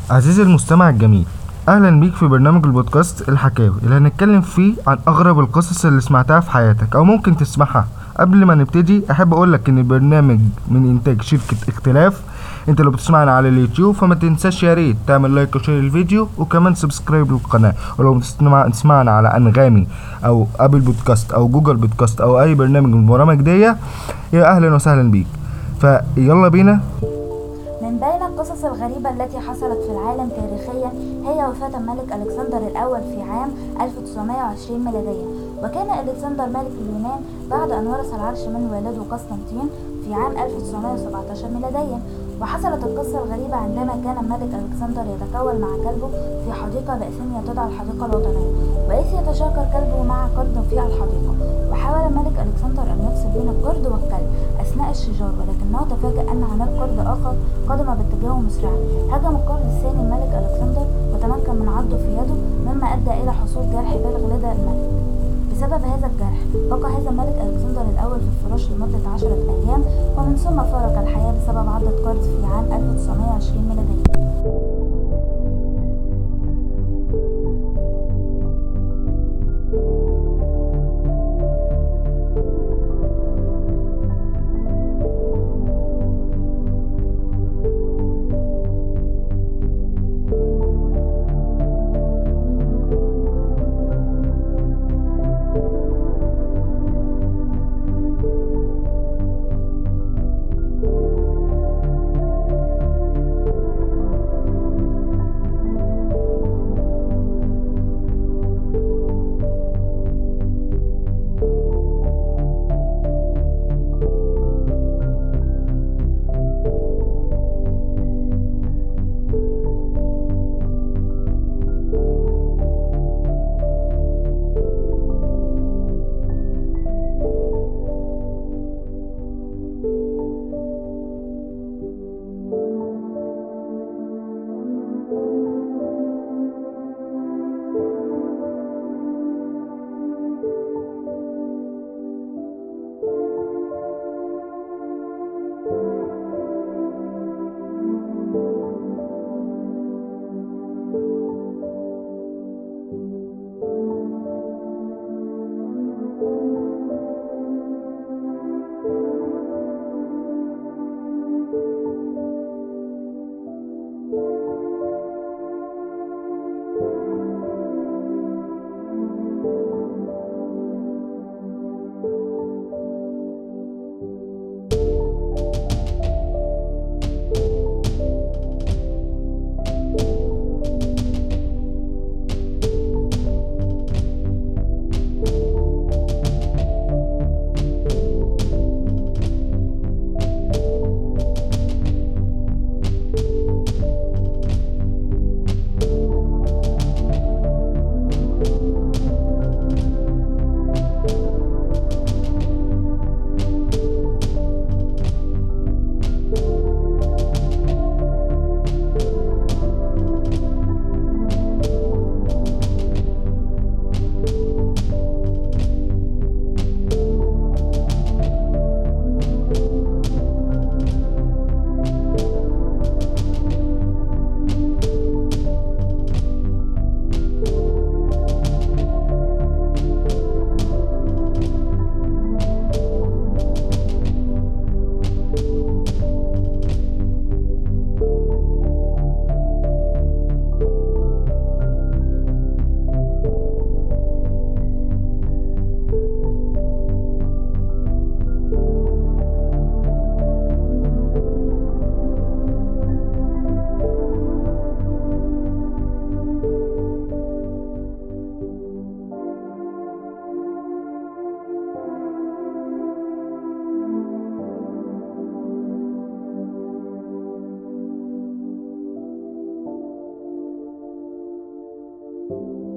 عزيزي المستمع الجميل اهلا بيك في برنامج البودكاست الحكاوي اللي هنتكلم فيه عن اغرب القصص اللي سمعتها في حياتك او ممكن تسمعها قبل ما نبتدي احب اقول لك ان البرنامج من انتاج شركة اختلاف انت لو بتسمعنا على اليوتيوب فما تنساش يا ريت تعمل لايك وشير الفيديو وكمان سبسكرايب للقناة ولو بتسمع تسمعنا على انغامي او ابل بودكاست او جوجل بودكاست او اي برنامج من البرامج دي يا اهلا وسهلا بيك فيلا بينا من بين القصص الغريبة التي حصلت في العالم تاريخيا هي وفاة الملك ألكسندر الأول في عام 1920 ميلاديا وكان ألكسندر ملك اليونان بعد أن ورث العرش من والده قسطنطين في عام 1917 ميلاديا وحصلت القصة الغريبة عندما كان الملك ألكسندر يتكول مع كلبه في حديقة باسمها تدعى الحديقة الوطنية وإذ يتشاكر كلبه مع قرد في الحديقة وحاول الملك ألكسندر أن يفصل بين القرد والكلب أثناء الشجار ولكنه تفاجأ أن هناك قرد آخر قدم باتجاهه مسرعا هجم القرد الثاني الملك ألكسندر وتمكن من عضه في يده مما أدى إلى حصول جرح بالغ لدى الملك بسبب هذا الجرح بقى هذا الملك ألكسندر الأول في الفراش لمدة عشرة أيام ومن ثم فارق الحياة بسبب عضة قرد في عام 1920 ميلاديا thank you